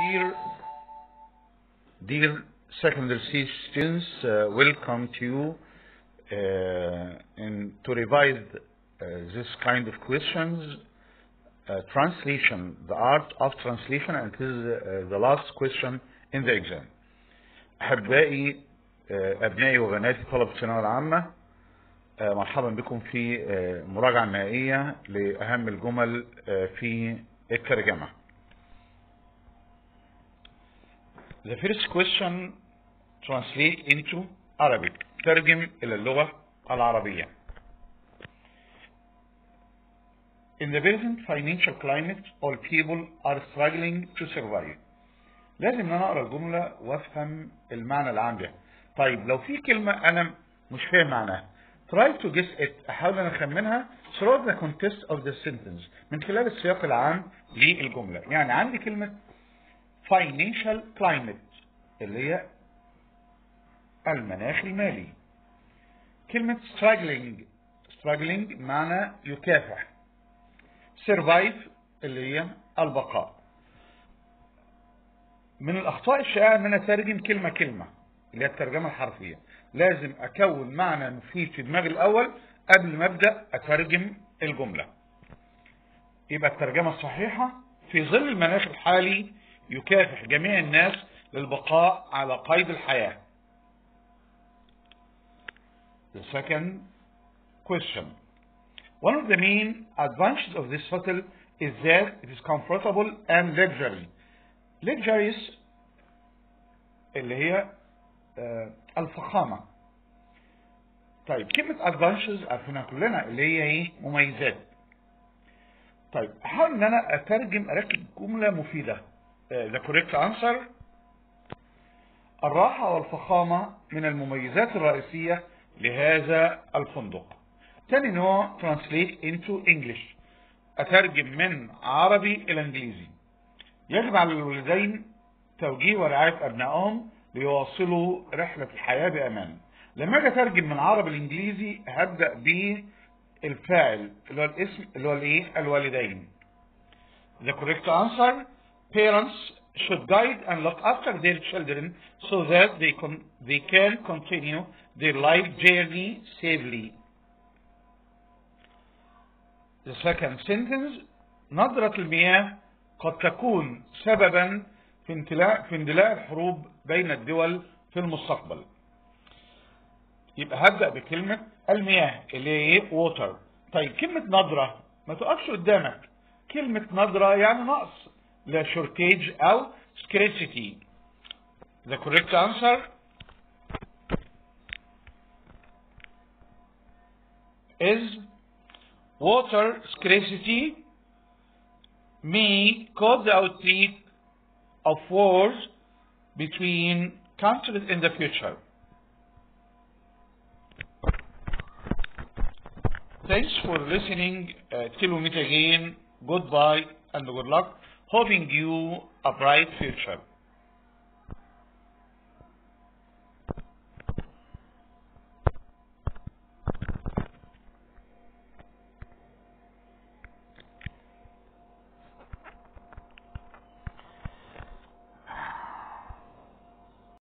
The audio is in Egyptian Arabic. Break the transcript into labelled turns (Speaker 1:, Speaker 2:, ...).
Speaker 1: Dear, dear secondary C students, uh, welcome to you uh, in, to revise uh, this kind of questions. Uh, translation, the art of translation, and this is uh, the last question in the exam. أحبائي uh, أبنائي وبناتي طلبة الثانوية العامة uh, مرحبا بكم في uh, مراجعة نهائية لأهم الجمل uh, في الترجمة. The first question translate into Arabic ترجم إلى اللغة العربية In the present financial climate all people are struggling to survive لازم ان انا اقرا الجملة وافهم المعنى العام ده طيب لو في كلمة انا مش فاهم معناها try to guess it احاول ان اخمنها throughout the context of the sentence من خلال السياق العام للجملة يعني عندي كلمة financial climate اللي هي المناخ المالي كلمة struggling struggling معنى يكافح survive اللي هي البقاء من الأخطاء الشائعة إن أنا أترجم كلمة كلمة اللي هي الترجمة الحرفية لازم أكون معنى مفيد في دماغي الأول قبل ما أبدأ أترجم الجملة يبقى الترجمة الصحيحة في ظل المناخ الحالي يكافح جميع الناس للبقاء على قيد الحياة The second question. One of the main advantages of this hotel is that it is comfortable and luxury. Luxurious اللي هي آه الفخامة. طيب كلمة advantages عارفينها كلنا اللي هي ايه؟ مميزات. طيب احاول ان انا اترجم اركب جملة مفيدة. آه the correct answer الراحة والفخامة من المميزات الرئيسية لهذا الفندق. تاني نوع translate into English أترجم من عربي إلى إنجليزي يجب على الوالدين توجيه ورعاية أبنائهم ليواصلوا رحلة الحياة بأمان لما أجي أترجم من عربي لإنجليزي هبدأ بالفاعل اللي هو الاسم اللي هو الإيه الوالدين The correct answer parents should guide and look after their children so that they can, they can continue their life journey safely The second sentence نظرة المياه قد تكون سببا في اندلاع في اندلاع الحروب بين الدول في المستقبل. يبقى هبدأ بكلمة المياه اللي هي ايه؟ ووتر. طيب كلمة نظرة ما تقفش قدامك. كلمة نظرة يعني نقص لا شورتيج أو scarcity. The correct answer is water scarcity may cause the outbreak of wars between countries in the future. Thanks for listening. Uh, till we meet again, goodbye and good luck. Hoping you a bright future.